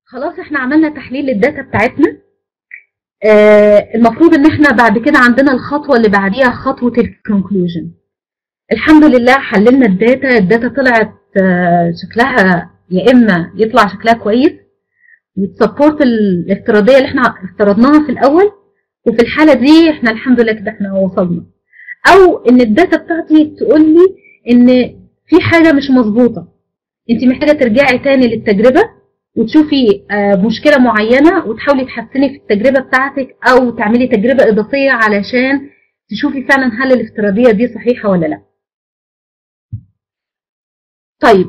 خلاص احنا عملنا تحليل للداتا بتاعتنا آه المفروض ان احنا بعد كده عندنا الخطوه اللي بعديها خطوه الكونكلوجن الحمد لله حللنا الداتا الداتا طلعت آه شكلها يا اما يطلع شكلها كويس وتسبورت الافتراضيه اللي احنا افترضناها في الاول وفي الحاله دي احنا الحمد لله كده احنا وصلنا او ان الداتا بتاعتي تقول لي ان في حاجه مش مظبوطه انت محتاجه ترجعي تاني للتجربه وتشوفي مشكله معينه وتحاولي تحسني في التجربه بتاعتك او تعملي تجربه اضافيه علشان تشوفي فعلا هل الافتراضيه دي صحيحه ولا لا طيب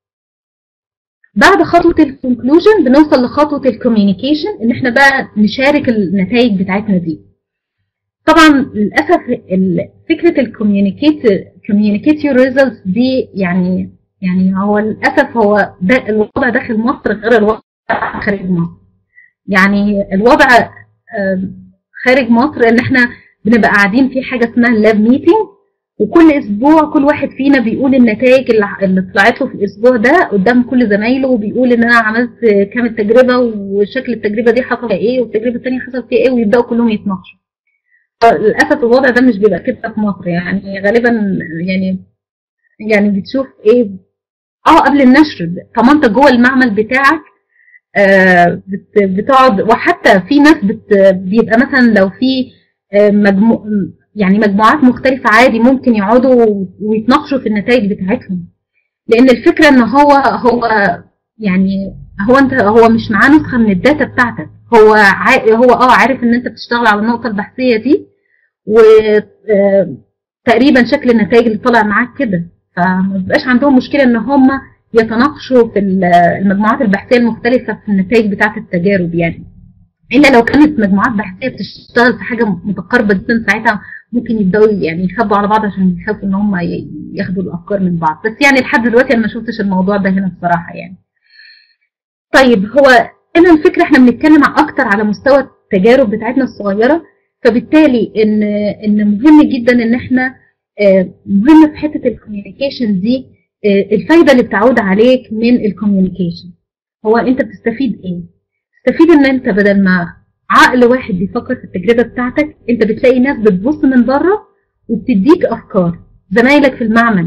بعد خطوه الكونكلوجن بنوصل لخطوه الكوميونيكيشن ان احنا بقى نشارك النتائج بتاعتنا دي طبعا للاسف فكره الكوميونيكيت كوميونيكيت يور ريزلتس دي يعني يعني هو للاسف هو ده الوضع داخل مصر غير الوضع خارج مصر يعني الوضع خارج مصر ان احنا بنبقى قاعدين في حاجه اسمها اللاب ميتنج وكل اسبوع كل واحد فينا بيقول النتائج اللي طلعت له في الاسبوع ده قدام كل زمايله وبيقول ان انا عملت كام التجربه وشكل التجربه دي حصل فيها ايه والتجربه الثانيه حصل فيها ايه ويبداوا كلهم يتناقشوا للاسف الوضع ده مش بيبقى كده في مصر يعني غالبا يعني يعني بتشوف ايه اه قبل النشر طب انت جوه المعمل بتاعك آه بتقعد وحتى في ناس بت بيبقى مثلا لو في آه مجموع يعني مجموعات مختلفة عادي ممكن يقعدوا ويتناقشوا في النتائج بتاعتهم لأن الفكرة إن هو هو يعني هو أنت هو مش معاه نسخة من الداتا بتاعتك هو هو اه عارف إن أنت بتشتغل على النقطة البحثية دي وتقريبا شكل النتائج اللي طالع معاك كده فما بيبقاش عندهم مشكله ان هم يتناقشوا في المجموعات البحثيه المختلفه في النتائج بتاعه التجارب يعني الا لو كانت مجموعات بحثيه بتشتغل في حاجه متقاربه جدا ساعتها ممكن يبداوا يعني يخبوا على بعض عشان يخافوا ان هم ياخدوا الافكار من بعض بس يعني لحد دلوقتي انا ما شفتش الموضوع ده هنا بصراحه يعني طيب هو هنا الفكره احنا بنتكلم اكتر على مستوى التجارب بتاعتنا الصغيره فبالتالي ان ان مهم جدا ان احنا مهم في حته الكوميونيكيشن دي الفايده اللي بتعود عليك من الكوميونيكيشن هو انت بتستفيد ايه تستفيد ان انت بدل ما عقل واحد بيفكر في التجربه بتاعتك انت بتلاقي ناس بتبص من بره وبتديك افكار زمايلك في المعمل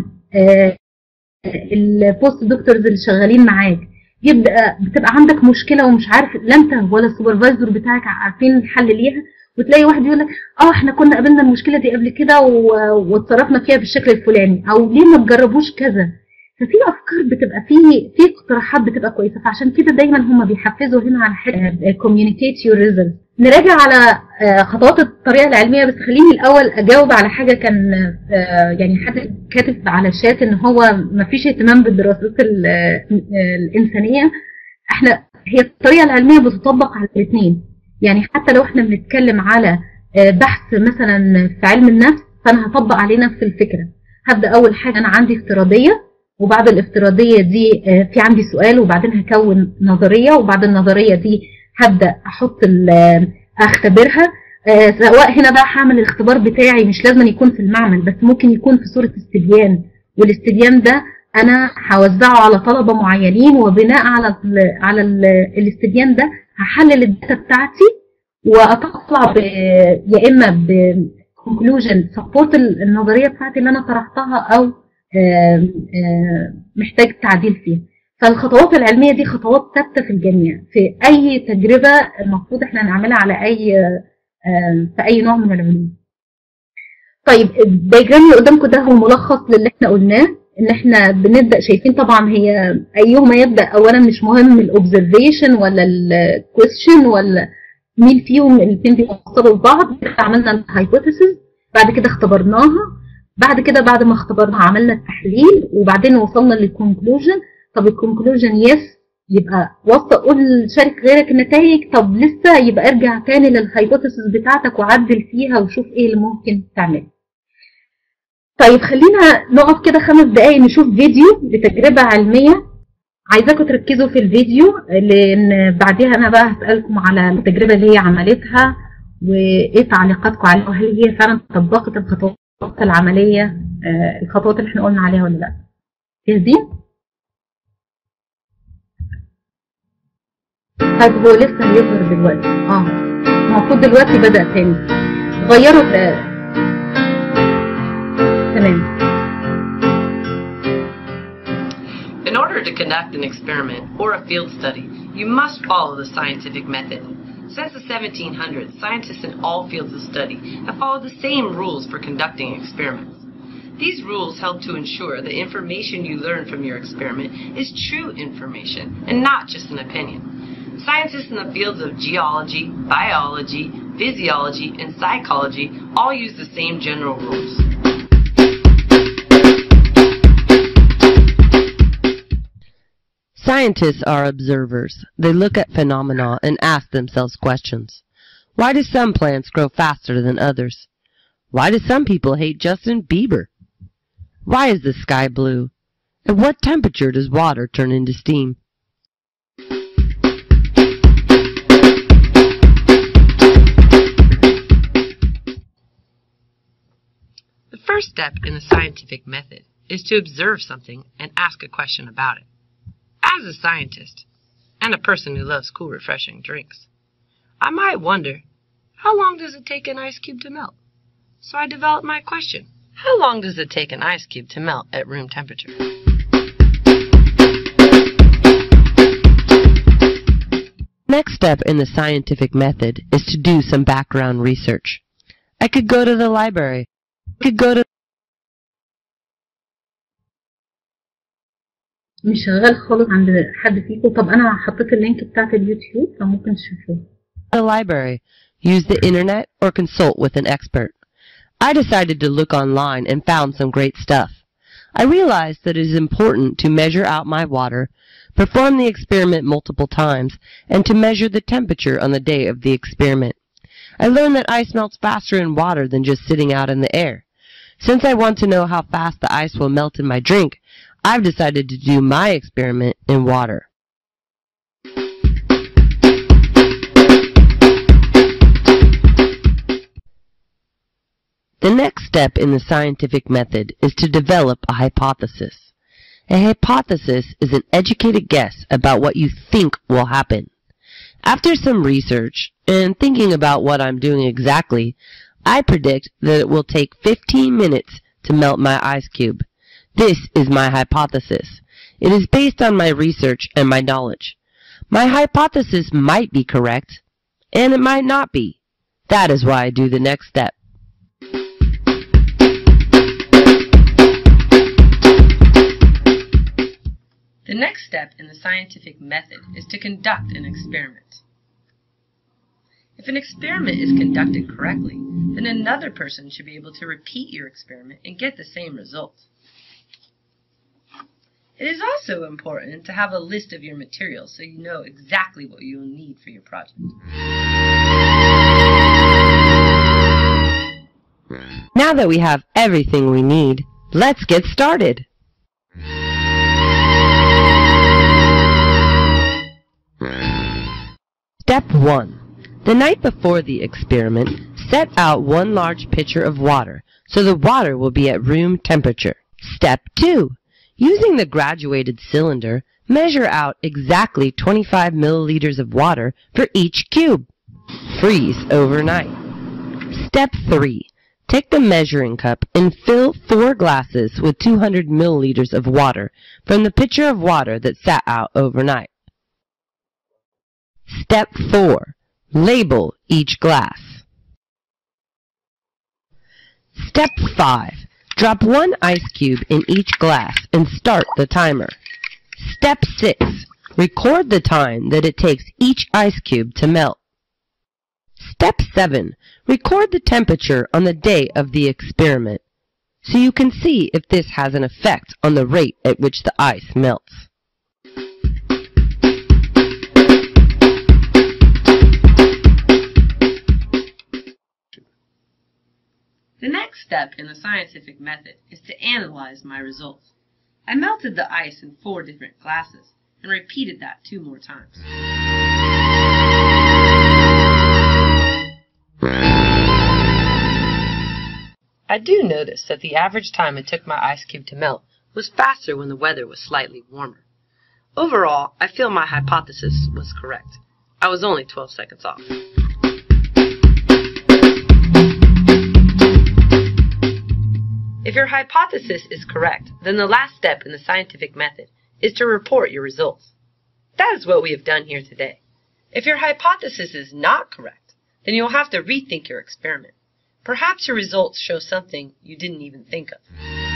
البوست دكتورز اللي شغالين معاك يبدا بتبقى عندك مشكله ومش عارف لا انت ولا السوبرفايزر بتاعك عارفين الحل ليها وتلاقي واحد يقول لك اه احنا كنا قابلنا المشكله دي قبل كده واتصرفنا فيها بالشكل الفلاني او ليه ما تجربوش كذا ففي افكار بتبقى في في اقتراحات بتبقى كويسه فعشان كده دايما هم بيحفزوا هنا على حته كوميونيكيت يور ريزلت نراجع على خطوات الطريقه العلميه بس خليني الاول اجاوب على حاجه كان يعني حد كاتب على الشات ان هو ما فيش اهتمام بالدراسات الانسانيه احنا هي الطريقه العلميه بتطبق على الاثنين يعني حتى لو احنا بنتكلم على بحث مثلا في علم النفس فانا هطبق عليه نفس الفكره هبدا اول حاجه انا عندي افتراضيه وبعد الافتراضيه دي في عندي سؤال وبعدين هكون نظريه وبعد النظريه دي هبدا احط اختبرها سواء هنا بقى هعمل الاختبار بتاعي مش لازم يكون في المعمل بس ممكن يكون في صوره استبيان والاستبيان ده انا هوزعه على طلبه معينين وبناء على ال على ال الاستبيان ده هحلل الداتا بتاعتي واطلع ب يا اما بكونكلوجن سبورت النظريه بتاعتي اللي انا طرحتها او آآ آآ محتاج تعديل فيها فالخطوات العلميه دي خطوات ثابته في الجميع في اي تجربه المفروض احنا نعملها على اي في اي نوع من العلوم طيب الدياجرام اللي قدامكم ده هو ملخص للي احنا قلناه ان احنا بنبدا شايفين طبعا هي ايهما يبدا اولا مش مهم الاوبزرفيشن ولا الكويستشن ولا مين فيهم الاثنين بيوصلوا لبعض عملنا الهايبوثيسز بعد كده اختبرناها بعد كده بعد ما اختبرناها عملنا التحليل وبعدين وصلنا للكونكلوجن طب الكونكلوجن يس يبقى وصل قول شارك غيرك النتائج طب لسه يبقى ارجع تاني للهايبوثيسز بتاعتك وعدل فيها وشوف ايه اللي ممكن تعمله طيب خلينا نقف كده خمس دقايق نشوف فيديو لتجربة علمية عايزاكم تركزوا في الفيديو لان بعدها انا بقى هسألكم على التجربة اللي هي عملتها وايه تعليقاتكم عليها وهل هي فعلا طبقت الخطوات العملية الخطوات اللي احنا قلنا عليها ولا لا جاهزين؟ طيب هو لسه هيظهر دلوقتي اه المفروض دلوقتي بدأ تاني غيروا ت- تمام In order to conduct an experiment or a field study, you must follow the scientific method. Since the 1700s, scientists in all fields of study have followed the same rules for conducting experiments. These rules help to ensure the information you learn from your experiment is true information and not just an opinion. Scientists in the fields of geology, biology, physiology, and psychology all use the same general rules. Scientists are observers. They look at phenomena and ask themselves questions. Why do some plants grow faster than others? Why do some people hate Justin Bieber? Why is the sky blue? At what temperature does water turn into steam? The first step in the scientific method is to observe something and ask a question about it. As a scientist, and a person who loves cool, refreshing drinks, I might wonder, how long does it take an ice cube to melt? So I developed my question. How long does it take an ice cube to melt at room temperature? Next step in the scientific method is to do some background research. I could go to the library. I could go to مش شغال خالص عند حد فيكم طب انا حطيت اللينك بتاعت اليوتيوب فممكن تشوفوه the library, use the internet, or consult with an expert. I decided to look online and found some great stuff. I realized that it is important to measure out my water, perform the experiment multiple times, and to measure the temperature on the day of the experiment. I learned that ice melts faster in water than just sitting out in the air. Since I want to know how fast the ice will melt in my drink, I've decided to do my experiment in water. The next step in the scientific method is to develop a hypothesis. A hypothesis is an educated guess about what you think will happen. After some research and thinking about what I'm doing exactly, I predict that it will take 15 minutes to melt my ice cube. This is my hypothesis. It is based on my research and my knowledge. My hypothesis might be correct, and it might not be. That is why I do the next step. The next step in the scientific method is to conduct an experiment. If an experiment is conducted correctly, then another person should be able to repeat your experiment and get the same results. It is also important to have a list of your materials so you know exactly what you will need for your project. Now that we have everything we need, let's get started. Step 1. The night before the experiment, set out one large pitcher of water so the water will be at room temperature. Step 2. Using the graduated cylinder, measure out exactly 25 milliliters of water for each cube. Freeze overnight. Step 3. Take the measuring cup and fill four glasses with 200 milliliters of water from the pitcher of water that sat out overnight. Step 4. Label each glass. Step 5. Drop one ice cube in each glass and start the timer. Step 6. Record the time that it takes each ice cube to melt. Step 7. Record the temperature on the day of the experiment so you can see if this has an effect on the rate at which the ice melts. The next step in the scientific method is to analyze my results. I melted the ice in four different glasses and repeated that two more times. I do notice that the average time it took my ice cube to melt was faster when the weather was slightly warmer. Overall, I feel my hypothesis was correct. I was only 12 seconds off. If your hypothesis is correct, then the last step in the scientific method is to report your results. That is what we have done here today. If your hypothesis is not correct, then you'll have to rethink your experiment. Perhaps your results show something you didn't even think of.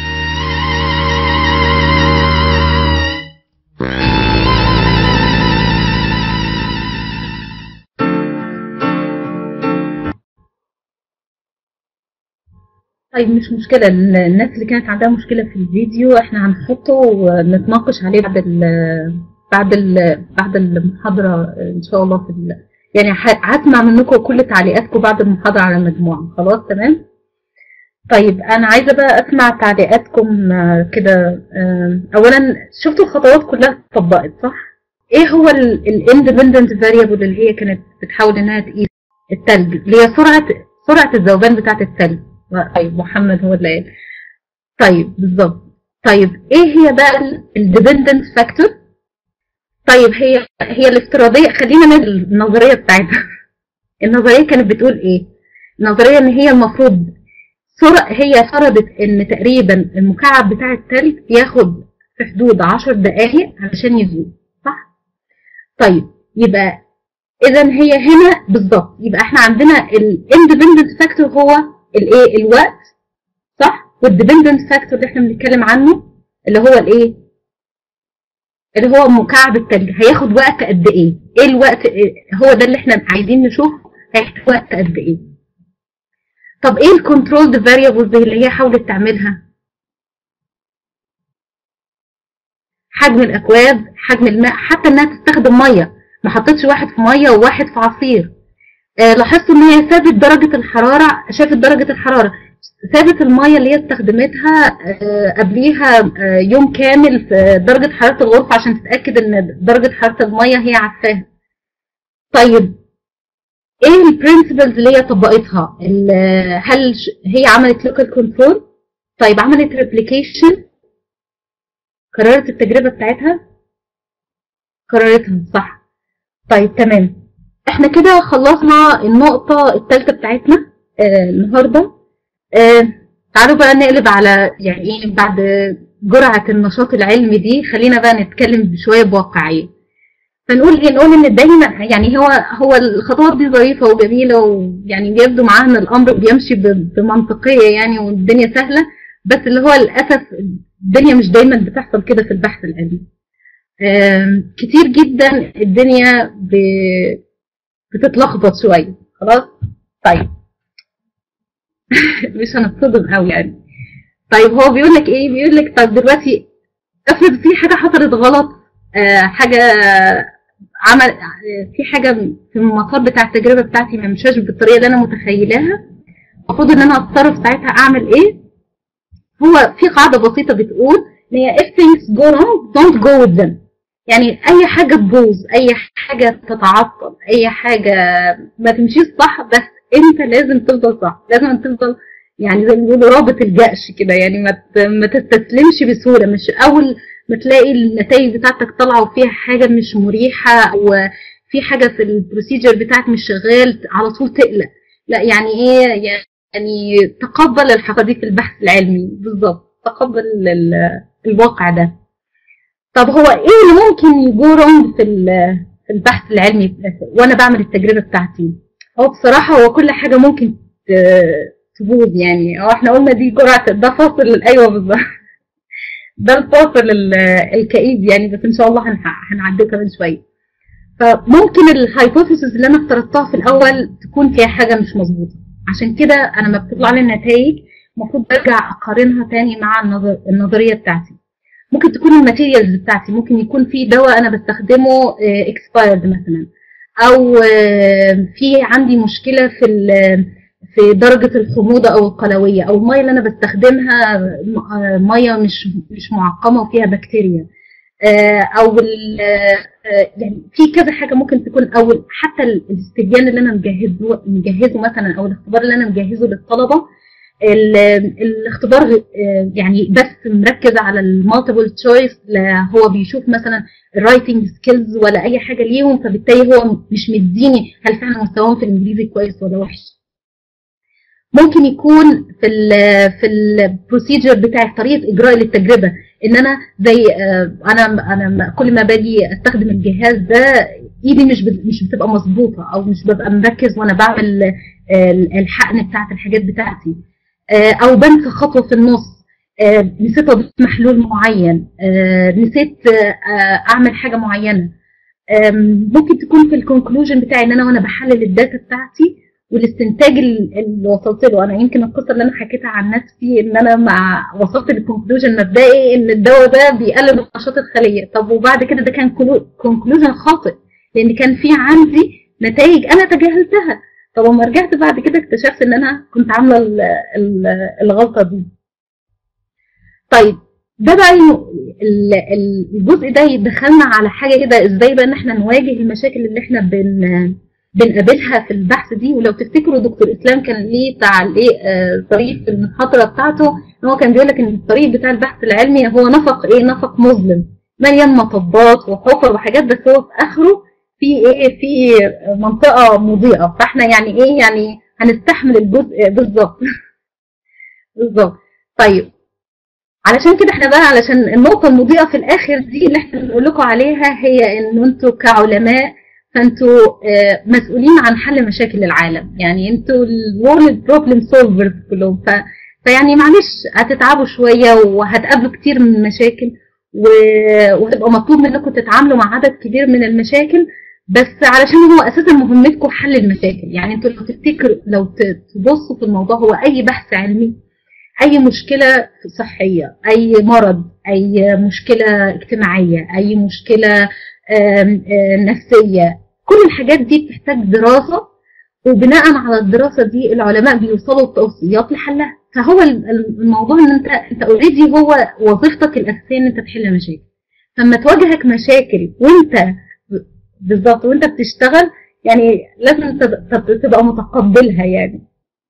طيب مش مشكلة ال- الناس اللي كانت عندها مشكلة في الفيديو احنا هنحطه ونتناقش عليه بعد ال بعد ال بعد المحاضرة ان شاء الله في ال يعني ه- هسمع منكم كل تعليقاتكم بعد المحاضرة على المجموعة خلاص تمام طيب انا عايزة بقى اسمع تعليقاتكم آه، كده آه، اولا شفتوا الخطوات كلها اتطبقت صح ايه هو الاندبندنت فاريبل اللي هي كانت بتحاول انها تقيس التلج اللي هي سرعة سرعة الذوبان بتاعة التلج طيب محمد هو اللي قال طيب بالظبط طيب ايه هي بقى الديبندنت فاكتور طيب هي هي الافتراضيه خلينا نقول النظريه بتاعتها النظريه كانت بتقول ايه النظريه ان هي المفروض سرعة هي فرضت ان تقريبا المكعب بتاع التلج ياخد في حدود 10 دقائق علشان يذوب صح طيب يبقى اذا هي هنا بالظبط يبقى احنا عندنا الاندبندنت فاكتور هو الايه الوقت صح والديبندنت فاكتور اللي احنا بنتكلم عنه اللي هو الايه اللي هو مكعب التلج هياخد وقت قد ايه ايه الوقت هو ده اللي احنا عايزين نشوف هياخد وقت قد ايه طب ايه الكنترول فاريبلز اللي هي حاولت تعملها حجم الاكواب حجم الماء حتى انها تستخدم ميه ما حطيتش واحد في ميه وواحد في عصير آه لاحظت ان هي ثابت درجه الحراره شافت درجه الحراره ثابت الميه اللي هي استخدمتها آه قبليها آه يوم كامل في درجه حراره الغرفه عشان تتاكد ان درجه حراره الميه هي عارفاها طيب ايه البرنسبلز اللي هي طبقتها هل هي عملت لوكال كنترول طيب عملت ريبليكيشن كررت التجربه بتاعتها كررتها صح طيب تمام احنا كده خلصنا النقطه الثالثه بتاعتنا آه النهارده آه تعالوا بقى نقلب على يعني ايه بعد جرعه النشاط العلمي دي خلينا بقى نتكلم بشويه بواقعيه فنقول ايه نقول ان دايما يعني هو هو الخطوات دي ظريفه وجميله ويعني بيبدو معاها ان الامر بيمشي بمنطقيه يعني والدنيا سهله بس اللي هو للاسف الدنيا مش دايما بتحصل كده في البحث العلمي كتير جدا الدنيا ب... بتتلخبط شويه خلاص طيب مش هنتصدم قوي يعني طيب هو بيقول لك ايه بيقول لك طب دلوقتي افرض في حاجه حصلت غلط آه حاجه عمل في حاجه في المسار بتاع التجربه بتاعتي ما مشاش بالطريقه اللي انا متخيلاها المفروض ان انا اتصرف ساعتها اعمل ايه هو في قاعده بسيطه بتقول ان هي if things go wrong don't go with them يعني اي حاجه تبوظ اي حاجه تتعطل اي حاجه ما تمشيش صح بس انت لازم تفضل صح لازم تفضل يعني زي ما بيقولوا رابط الجأش كده يعني ما ما تستسلمش بسهوله مش اول ما تلاقي النتائج بتاعتك طالعه وفيها حاجه مش مريحه وفي حاجه في البروسيجر بتاعك مش شغال على طول تقلق لا يعني ايه يعني تقبل الحقائق في البحث العلمي بالظبط تقبل الواقع ده طب هو ايه اللي ممكن يجو رونج في في البحث العلمي وانا بعمل التجربه بتاعتي هو بصراحه هو كل حاجه ممكن تبوظ يعني هو احنا قلنا دي جرعه ده فاصل ايوه بالظبط ده الفاصل الكئيب يعني بس ان شاء الله هنعديه كمان شويه فممكن الهايبوثيسز اللي انا افترضتها في الاول تكون فيها حاجه مش مظبوطه عشان كده انا لما بتطلع لي النتائج المفروض برجع اقارنها تاني مع النظر النظريه بتاعتي ممكن تكون الماتيريالز بتاعتي ممكن يكون في دواء انا بستخدمه اكسبايرد مثلا او في عندي مشكله في في درجه الحموضه او القلويه او الميه اللي انا بستخدمها ميه مش مش معقمه وفيها بكتيريا او يعني في كذا حاجه ممكن تكون او حتى الاستبيان اللي انا مجهزه مجهزه مثلا او الاختبار اللي انا مجهزه للطلبه ال- الاختبار آه، يعني بس مركز على المالتيبل تشويس لا هو بيشوف مثلا الرايتنج سكيلز ولا اي حاجه ليهم فبالتالي هو مش مديني هل فعلا مستواهم في الانجليزي كويس ولا وحش ممكن يكون في ال في البروسيجر بتاع طريقه اجراء للتجربه ان انا زي آه، انا انا كل ما باجي استخدم الجهاز ده ايدي مش بت- مش بتبقى مظبوطه او مش ببقى مركز وانا بعمل آه، الحقن بتاعت الحاجات بتاعتي آه، او بنسى خطوه في النص آه، نسيت اضيف محلول معين آه، نسيت آه، آه، اعمل حاجه معينه آم، ممكن تكون في الكونكلوجن بتاعي ان انا وانا بحلل الداتا بتاعتي والاستنتاج ال- اللي وصلت له انا يمكن القصه اللي انا حكيتها عن نفسي ان انا مع وصلت للكونكلوجن مبدئي ان الدواء ده بيقلل نشاط الخليه طب وبعد كده ده كان كونكلوجن خاطئ لان كان في عندي نتائج انا تجاهلتها طب لما رجعت بعد كده اكتشفت ان انا كنت عامله ال- ال- الغلطه دي طيب ده بقى الم- ال- ال- الجزء ده يدخلنا على حاجه كده ازاي بقى ان احنا نواجه المشاكل اللي احنا بن بنقابلها في البحث دي ولو تفتكروا دكتور اسلام كان ليه تعليق آه، ظريف في المحاضره بتاعته ان هو كان بيقول لك ان الطريق بتاع البحث العلمي هو نفق ايه نفق مظلم مليان مطبات وحفر وحاجات بس هو في اخره في ايه في منطقه مضيئه فاحنا يعني ايه يعني هنستحمل الجزء بالظبط بالظبط طيب علشان كده احنا بقى علشان النقطة المضيئة في الآخر دي اللي احنا بنقول لكم عليها هي إن انتوا كعلماء فانتوا آه، مسؤولين عن حل مشاكل العالم يعني انتوا الورلد بروبلم سولفرز كلهم ف فيعني معلش هتتعبوا شوية وهتقابلوا كتير من المشاكل و- وهتبقى مطلوب منكم تتعاملوا مع عدد كبير من المشاكل بس علشان هو اساسا مهمتكم حل المشاكل يعني انتوا لو تفتكروا لو ت- تبصوا في الموضوع هو اي بحث علمي اي مشكله صحيه اي مرض اي مشكله اجتماعيه اي مشكله آم، آم، نفسيه كل الحاجات دي بتحتاج دراسه وبناء على الدراسه دي العلماء بيوصلوا التوصيات لحلها فهو ال- ال- الموضوع ان انت انت اوريدي هو وظيفتك الاساسيه ان انت تحل مشاكل فلما تواجهك مشاكل وانت بالظبط وانت بتشتغل يعني لازم تب- تب- تبقى متقبلها يعني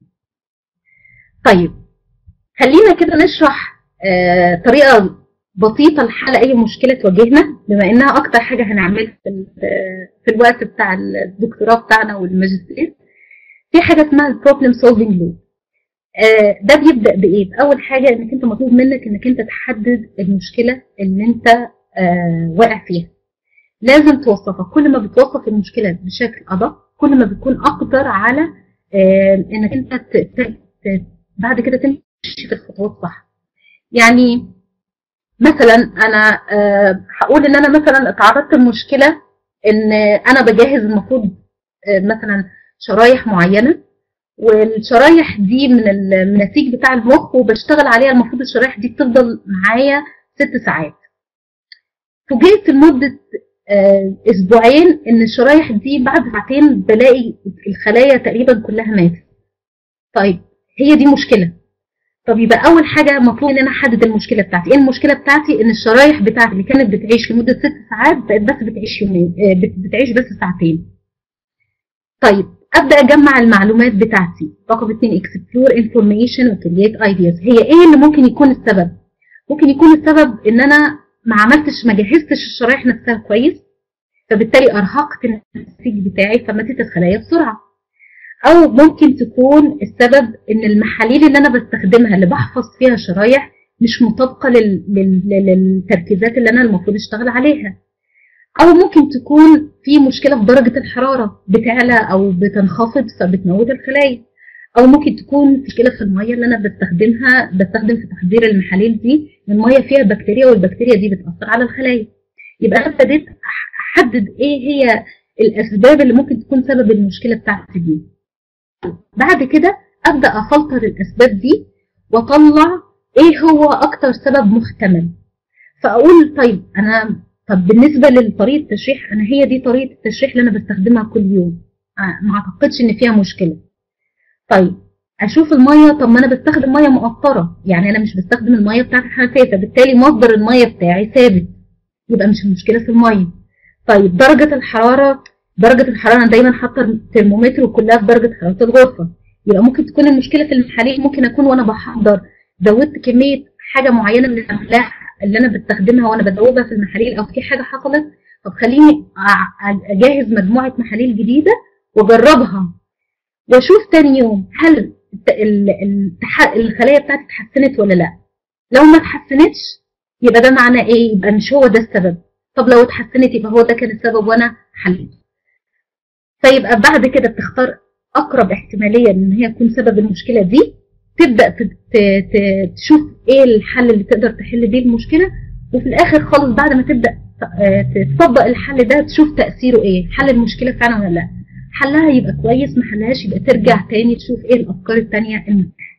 طيب خلينا كده نشرح آه، طريقة بسيطة لحل أي مشكلة تواجهنا بما إنها أكتر حاجة هنعملها في, ال- في الوقت بتاع الدكتوراه بتاعنا والماجستير في حاجة اسمها البروبلم سولفينج لوب ده بيبدأ بإيه؟ أول حاجة إنك أنت مطلوب منك إنك أنت تحدد المشكلة اللي أنت آه، واقع فيها لازم توصفها كل ما بتوصف المشكلة بشكل أدق كل ما بتكون أقدر على آه، إنك أنت ت- ت- ت- بعد كده تمشي في الخطوات صح يعني مثلا انا آه، هقول ان انا مثلا اتعرضت لمشكله ان انا بجهز المفروض آه، مثلا شرايح معينه والشرايح دي من ال- من النسيج بتاع المخ وبشتغل عليها المفروض الشرايح دي بتفضل معايا ست ساعات فوجئت لمده آه، اسبوعين ان الشرايح دي بعد ساعتين بلاقي الخلايا تقريبا كلها ماتت طيب هي دي مشكله طب يبقى اول حاجه مطلوب ان انا احدد المشكله بتاعتي ايه المشكله بتاعتي ان الشرايح بتاعتي اللي كانت بتعيش لمده ست ساعات بقت بس بتعيش يومين آه، بت- بتعيش بس ساعتين طيب ابدا اجمع المعلومات بتاعتي رقم اتنين اكسبلور انفورميشن وكرييت ايدياز هي ايه اللي ممكن يكون السبب ممكن يكون السبب ان انا ما عملتش ما جهزتش الشرايح نفسها كويس فبالتالي ارهقت النسيج بتاعي فماتت الخلايا بسرعه او ممكن تكون السبب ان المحاليل اللي انا بستخدمها اللي بحفظ فيها شرايح مش مطابقه لل... لل... للتركيزات اللي انا المفروض اشتغل عليها او ممكن تكون في مشكله في درجه الحراره بتعلى او بتنخفض فبتموت الخلايا او ممكن تكون مشكله في الميه اللي انا بستخدمها بستخدم في تحضير المحاليل دي الميه فيها بكتيريا والبكتيريا دي بتاثر على الخلايا يبقى انا ابتديت احدد ايه هي الاسباب اللي ممكن تكون سبب المشكله بتاعتي دي بعد كده ابدا افلتر الاسباب دي واطلع ايه هو اكتر سبب محتمل فاقول طيب انا طب بالنسبه لطريقه التشريح انا هي دي طريقه التشريح اللي انا بستخدمها كل يوم آه، ما اعتقدش ان فيها مشكله طيب اشوف الميه طب ما انا بستخدم ميه مقطره يعني انا مش بستخدم الميه بتاعت الحنفيه فبالتالي مصدر الميه بتاعي ثابت يبقى مش المشكله في الميه طيب درجه الحراره درجه الحراره انا دايما حاطه الترمومتر وكلها في درجه حراره الغرفه يبقى ممكن تكون المشكله في المحاليل ممكن اكون وانا بحضر زودت كميه حاجه معينه من الاملاح اللي انا بستخدمها وانا بدوبها في المحاليل او في حاجه حصلت طب خليني أع- اجهز مجموعه محاليل جديده واجربها واشوف تاني يوم هل الت- ال- التح- الخلايا بتاعتي اتحسنت ولا لا لو ما اتحسنتش يبقى ده معناه ايه يبقى مش هو ده السبب طب لو اتحسنت يبقى هو ده كان السبب وانا حليته فيبقى بعد كده بتختار اقرب احتماليه ان هي تكون سبب المشكله دي تبدا ت- ت- ت- تشوف ايه الحل اللي تقدر تحل بيه المشكله وفي الاخر خالص بعد ما تبدا ت- آه، تطبق الحل ده تشوف تاثيره ايه حل المشكله فعلا ولا لا حلها يبقى كويس ما حلهاش يبقى ترجع تاني تشوف ايه الافكار التانيه المتاحه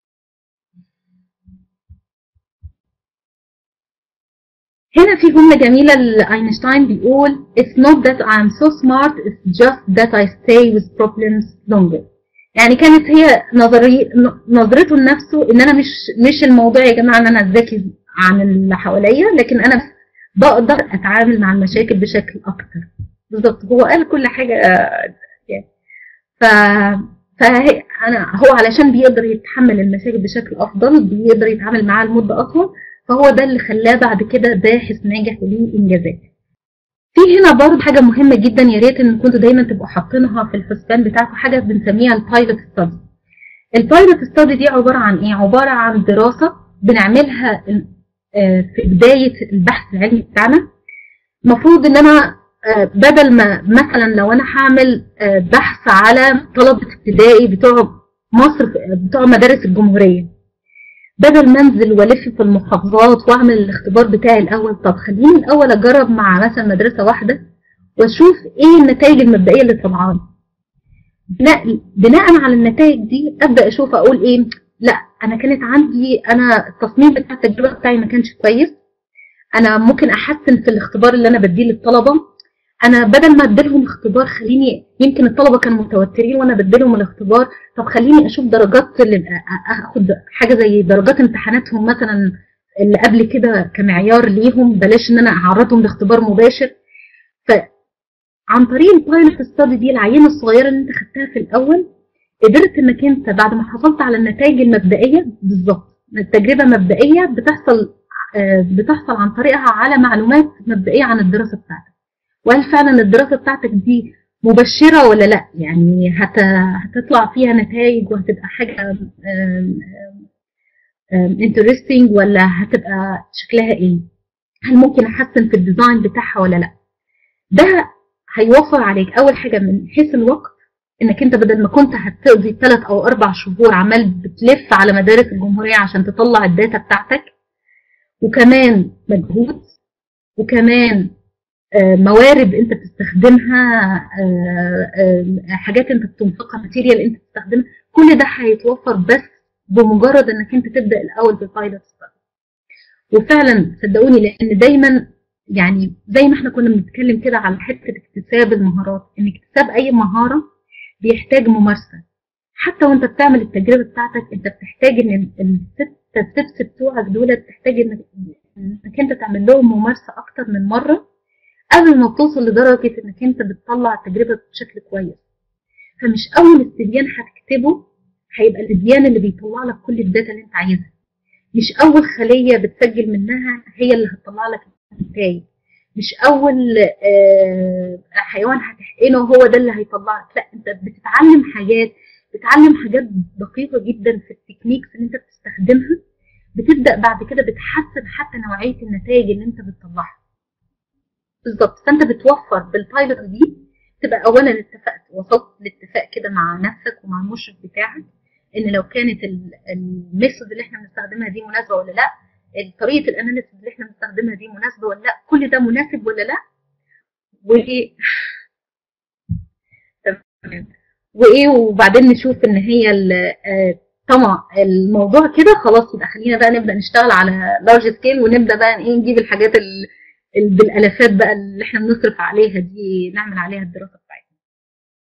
هنا في جملة جميلة لأينشتاين بيقول It's not that I'm so smart, it's just that I stay with problems longer. يعني كانت هي نظري نظرته لنفسه إن أنا مش مش الموضوع يا جماعة إن أنا ذكي عن اللي حواليا لكن أنا بقدر أتعامل مع المشاكل بشكل أكتر. بالظبط هو قال كل حاجة آه، يعني. ف فهي أنا هو علشان بيقدر يتحمل المشاكل بشكل أفضل بيقدر يتعامل معاها لمدة أطول فهو ده اللي خلاه بعد كده باحث ناجح وليه انجازات في هنا برضه حاجه مهمه جدا يا ريت ان كنتوا دايما تبقوا حاطينها في الحسبان بتاعكم حاجه بنسميها البايلوت ستادي البايلوت ستادي دي عباره عن ايه عباره عن دراسه بنعملها آه، في بدايه البحث العلمي بتاعنا المفروض ان انا آه، بدل ما مثلا لو انا هعمل آه، بحث على طلبه ابتدائي بتوع مصر بتوع مدارس الجمهوريه بدل ما انزل والف في المحافظات واعمل الاختبار بتاعي الاول طب خليني الاول اجرب مع مثلا مدرسه واحده واشوف ايه النتائج المبدئيه اللي طالعه لي. بناء بناء على النتائج دي ابدا اشوف اقول ايه لا انا كانت عندي انا التصميم بتاع التجربه بتاعي ما كانش كويس انا ممكن احسن في الاختبار اللي انا بديه للطلبه انا بدل ما اديلهم اختبار خليني يمكن الطلبه كانوا متوترين وانا بديلهم الاختبار طب خليني اشوف درجات اللي اخد حاجه زي درجات امتحاناتهم مثلا اللي قبل كده كمعيار ليهم بلاش ان انا اعرضهم لاختبار مباشر فعن طريق البايلوت ستادي دي العينه الصغيره اللي انت خدتها في الاول قدرت انك انت بعد ما حصلت على النتائج المبدئيه بالظبط التجربه مبدئيه بتحصل آه، بتحصل عن طريقها على معلومات مبدئيه عن الدراسه بتاعتك وهل فعلا الدراسه بتاعتك دي مبشره ولا لا يعني هت... هتطلع فيها نتائج وهتبقى حاجه انترستنج ولا هتبقى شكلها ايه هل ممكن احسن في الديزاين بتاعها ولا لا ده هيوفر عليك اول حاجه من حيث الوقت انك انت بدل ما كنت هتقضي ثلاث او اربع شهور عمال بتلف على مدارس الجمهوريه عشان تطلع الداتا بتاعتك وكمان مجهود وكمان آه، موارد انت بتستخدمها آه، آه، حاجات انت بتنفقها ماتيريال انت بتستخدمها كل ده هيتوفر بس بمجرد انك انت تبدا الاول بالبايلوت ستادي وفعلا صدقوني لان دايما يعني زي ما احنا كنا بنتكلم كده على حته اكتساب المهارات ان اكتساب اي مهاره بيحتاج ممارسه حتى وانت بتعمل التجربه بتاعتك انت بتحتاج ان الست ستيبس بتوعك دول تحتاج انك انك انت تعمل لهم ممارسه اكتر من مره قبل ما توصل لدرجه انك انت بتطلع التجربه بشكل كويس فمش اول استبيان هتكتبه هيبقى الاستبيان اللي بيطلع لك كل الداتا اللي انت عايزها مش اول خليه بتسجل منها هي اللي هتطلع لك النتائج مش اول آه، حيوان هتحقنه هو ده اللي هيطلع لك لا انت بتتعلم حاجات بتتعلم حاجات دقيقه جدا في التكنيكس اللي انت بتستخدمها بتبدا بعد كده بتحسن حتى نوعيه النتائج اللي انت بتطلعها بالظبط فانت بتوفر بالبايلوت دي تبقى اولا اتفقت وصلت لاتفاق كده مع نفسك ومع المشرف بتاعك ان لو كانت الميثود اللي احنا بنستخدمها دي مناسبه ولا لا طريقه الاناليسيس اللي احنا بنستخدمها دي مناسبه ولا لا كل ده مناسب ولا لا وايه تمام وايه وبعدين نشوف ان هي ال- آه، طمع الموضوع كده خلاص يبقى خلينا بقى نبدا نشتغل على لارج سكيل ونبدا بقى ايه نجيب الحاجات ال- ال- بالالافات بقى اللي احنا بنصرف عليها دي نعمل عليها الدراسه